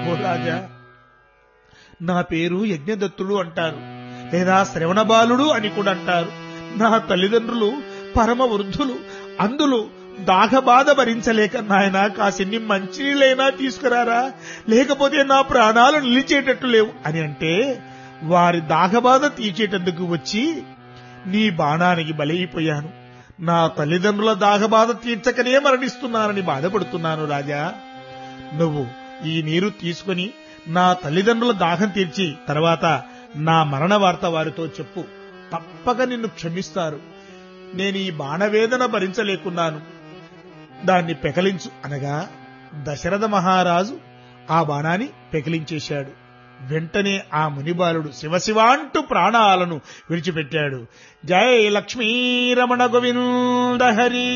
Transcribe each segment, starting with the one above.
ఓ రాజా నా పేరు యజ్ఞదత్తుడు అంటారు లేదా శ్రవణ బాలుడు అని కూడా అంటారు నా తల్లిదండ్రులు పరమ వృద్ధులు అందులో దాహబాధ భరించలేక నాయన కాసిన్ని మంచినీళ్ళైనా తీసుకురారా లేకపోతే నా ప్రాణాలు నిలిచేటట్టు లేవు అని అంటే వారి దాహబాధ తీర్చేటందుకు వచ్చి నీ బాణానికి బలైపోయాను నా తల్లిదండ్రుల దాహబాధ తీర్చకనే మరణిస్తున్నానని బాధపడుతున్నాను రాజా నువ్వు ఈ నీరు తీసుకుని నా తల్లిదండ్రుల దాహం తీర్చి తర్వాత నా మరణ వార్త వారితో చెప్పు తప్పక నిన్ను క్షమిస్తారు నేను ఈ బాణవేదన భరించలేకున్నాను దాన్ని పెకలించు అనగా దశరథ మహారాజు ఆ బాణాన్ని పెకిలించేశాడు వెంటనే ఆ మునిబాలుడు శివశివ అంటూ ప్రాణాలను విడిచిపెట్టాడు జై లక్ష్మీ రమణ గోవింద హరి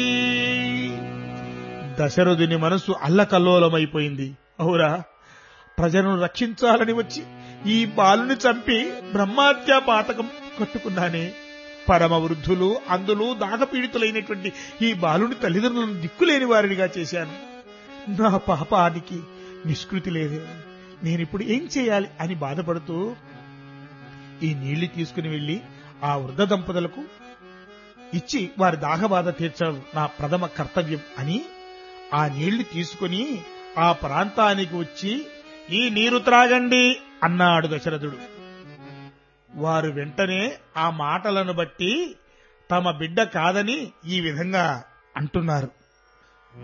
దశరథుని మనసు అల్లకల్లోలమైపోయింది అవురా ప్రజలను రక్షించాలని వచ్చి ఈ బాలుని చంపి బ్రహ్మాత్య పాతకం కట్టుకున్నానే పరమ వృద్ధులు అందులో దాగపీడితులైనటువంటి ఈ బాలుని తల్లిదండ్రులను దిక్కులేని వారినిగా చేశాను నా పాపానికి నిష్కృతి లేదే నేనిప్పుడు ఏం చేయాలి అని బాధపడుతూ ఈ నీళ్లు తీసుకుని వెళ్లి ఆ వృద్ధ దంపతులకు ఇచ్చి వారి దాహబాధ తీర్చడం నా ప్రథమ కర్తవ్యం అని ఆ నీళ్లు తీసుకుని ఆ ప్రాంతానికి వచ్చి ఈ నీరు త్రాగండి అన్నాడు దశరథుడు వారు వెంటనే ఆ మాటలను బట్టి తమ బిడ్డ కాదని ఈ విధంగా అంటున్నారు